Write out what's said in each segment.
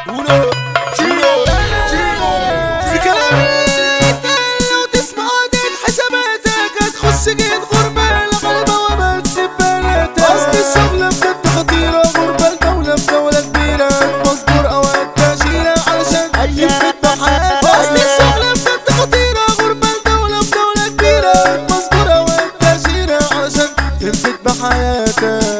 uno, chino, chino. في كلامي لو تسمع عدد حساباتك هتخش جيت غربة الغلبة وما تسيب بناتك أصل الشغلة بجد خطيرة غربة الدولة في دولة كبيرة مصدور أوقات تأشيرة علشان يفيد بحياتك أصل الشغلة بجد خطيرة غربة الدولة في دولة كبيرة مصدور أوقات تأشيرة علشان يفيد بحياتك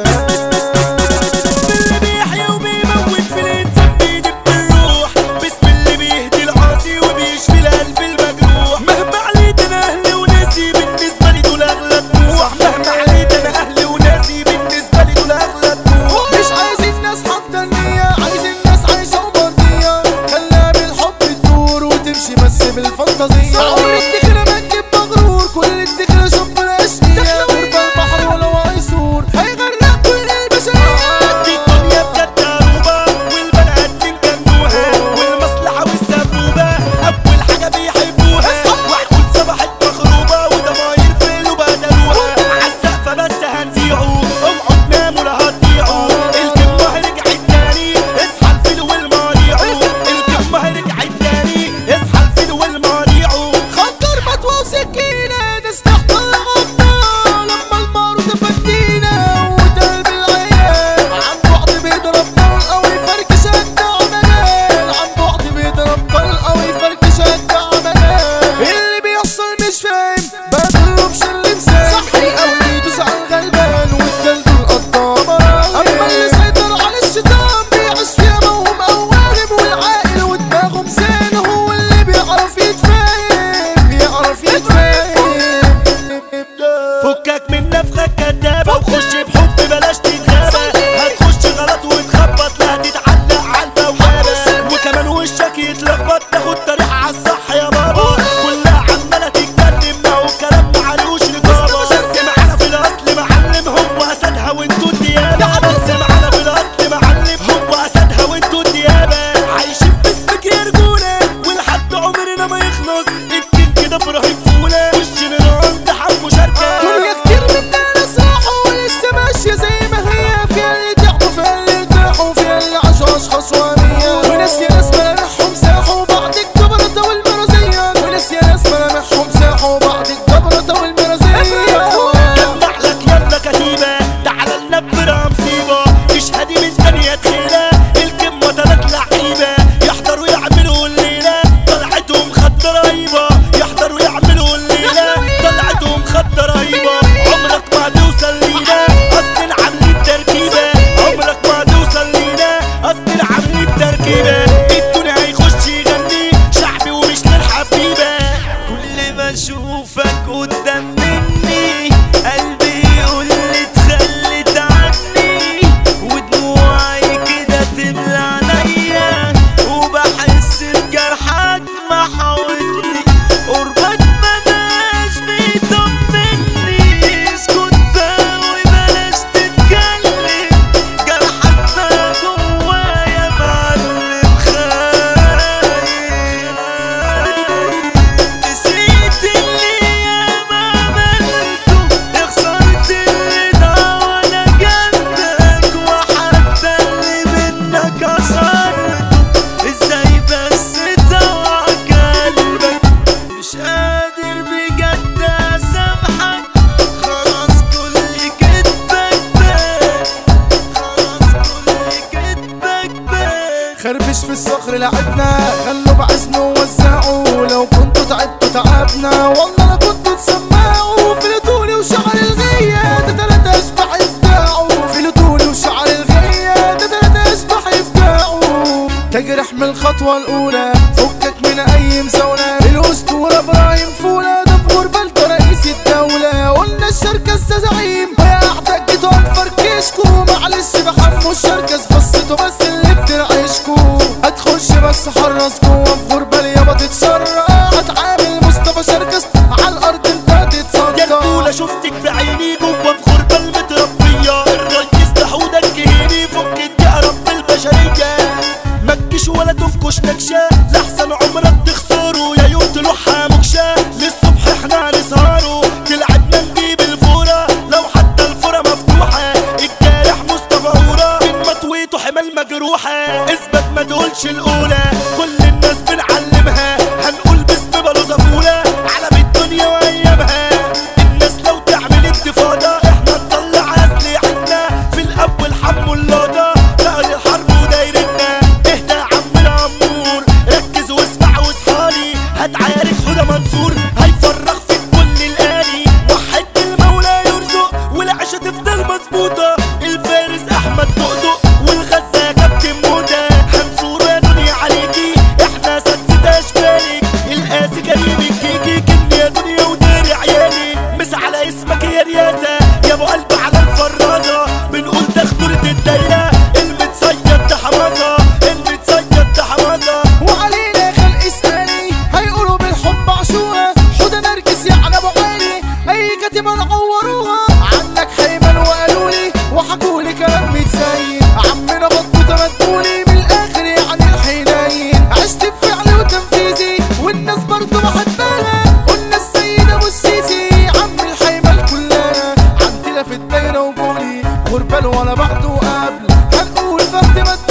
بسم اللي بيحيى وبيموت في الانسان بيدب الروح بسم اللي بيهدي العاصي وبيشفي القلب المجروح مهما عليت انا اهلي وناسي بالنسبه لي دول اغلى طموح مهما عليت انا اهلي وناسي بالنسبه لي دول اغلى طموح مش عايزين ناس حاطة النية عايزين ناس عايشة ومرضية خليها بالحب تدور وتمشي بس بالفانتازية عمر الدخلة ما تجيب مغرور كل الدخلة شوف الأشقية غربة البحر ولو هيسور هيغرق كل البشرية دي الدنيا بجد عروبة والبني ادمين جنوها والمصلحة والسبوبة أول حاجة بيحبوها وحكوت صباحت مخروبة وضماير فيلو بدلوها عالسقفة بس هنزيعوا اوعوا تناموا لا هتضيعوا الكلمة رجعت تاني اصحى الفيل والمريعوا الكلمة رجعت تاني اصحى الفيل والمريعوا خنجر مطوى وسكينة ناس تحت الغطا لما المارو تفدينا وتقلب العيال عن بعد بيضرب طلقة ويفركش أجدع مجال عن بعد بيضرب طلقة ويفركش أجدع مجال اللي بيحصل مش فاهم بقتله بشر مسام صحي أو يدوس على الغلبان والجلد القطامة أما اللي سيطر على الشيطان بيعيش فيها موهم أو واهم والعاقل ودماغه مسان هو اللي بيعرف يتفاهم بيعرف يتفاهم فكك من نفخك كدابة وخش بحب بلاش تتغابى هتخش غلط وتخبط لا تتعلق على البوابة وكمان وشك يتلخبط تاخد طريق على الصح يا بابا كلها عمالة تتكلم ما هو كلام معلوش رقابة بس معانا في الأصل معلم هو أسدها وانتوا الديابة بس معانا في الأصل معلم هو أسدها وانتوا الديابة عايشين باسمك يا رجولة ولحد عمرنا ما يخلص الكين كده في رهيب فولة والجنرال ده حب مشاركة دنيا كتير منا ناس راحوا ولسه ماشية زي ما هي فيها اللي تعبوا فيها اللي ارتاحوا فيها اللي عاشوا أشخاص وهمية وناس يا ناس ملامحهم ساحوا بعد الجبرة والمرازية وناس يا ناس ملامحهم ساحوا بعد الجبرة والمرازية جمع لك يلا كتيبة تعال ننبرها مصيبة اشهدي من ثانية تخيلة الكلمة تلات لعيبة يحضروا يعملوا الليلة طلعتهم خط رهيبة يحضروا يعملوا الليلة طلعتهم خط رهيبة عمرك ما توصل لينا اصل عاملين تركيبة عمرك ما توصل لينا اصل عاملين تركيبة الدنيا هيخش يغني شعبي ومش للحبيبة كل ما اشوفك قدام مني قلبي يقول لي اتخلت عني ودموعي كده تملى عينيا وبحس بجرحك محاولني قربك مبقاش بيطمني اسكت بقى وبلاش تتكلم جرحك بقى جوايا معلم خايف نسيت اللي ياما عملته خسرت اللي ضاع وانا جنبك وحتى اللي منك كسرته ازاي بس توعك قلبك مش قادر بجد اسامحك خلاص كل كدبك بان خلاص كل كدبك بان خربش في الصخر لعبنا خلوا بعزمه ووزعوا لو كنتوا تعبتوا تعبنا والله انا كنتوا تسمعوا فلتوني وشعر الغية ده تلاتة اشبح يفدعوا فلتوني وشعر الغية ده تلاتة اشبح يفدعوا تجرح من الخطوة الأولى فكك من أي مزاولة الأسطورة إبراهيم فولة ده في غربة رئيس الدولة قلنا الشركة زعيم ويا أحدك جيتوا هنفركشكوا معلش بحموا الشركة بصيتوا بس اللي بتنعشكوا هتخش بس حرص جوا في غربة اليابا تتسرع هتعامل مصطفى شركة على الأرض انت يا تتصدع الأولى شفتك بعيني جوا في غربة المتربية الريس ده حودك جهيني فك انت يا رب البشرية ما تجيش ولا تفكش نكشة لحسن عمرك تخسره يا يوم تلوحها مكشة للصبح احنا نسهره تلعبنا نجيب الفورة لو حتى الفورة مفتوحة الجارح مصطفى هورة من مطويته حمال مجروحة اثبت ما نقولش الاولى كل الناس بنعلمها هنقول باسم بلوزة فولة علم الدنيا وايامها الناس لو تعمل انتفاضة احنا نطلع اسلحتنا في الاول حمو اللوضة بقى الحرب ودايرتنا اهدى يا عم الامور ركز واسمع واصحالي هتعارك حوده منصور هيفرغ فيك كل الاني وحد المولى يرزق والعيشة تفضل مظبوطة الفارس احمد دقدق والغزة كابتن موتى هنصور يا دنيا عليكي احنا ستة اشبالك القاسي كريم الكيكي كن يا دنيا وداري عيالي مس على اسمك يا رياسة يا ابو قلب على الفرازة بنقول ده خطورة الدايرة المتصيد ده حماسة المتصيد ده حماسة وعلينا خلق اسماني هيقولوا بالحب عشوها حدى نرجس يعني ابو علي اي كاتبه نعوروها عنك حيمن وقالوا لي وحكوا لي كلام متزين عمنا بطوا تمدولي من الاخر يعني الحنين عشت بفعلي وتنفيذي والناس برضه بحبها قلنا السيد ابو السيسي عم الحيمن كلها عندنا في الدايره وقولي غربال ولا بعد وقبل هنقول فهد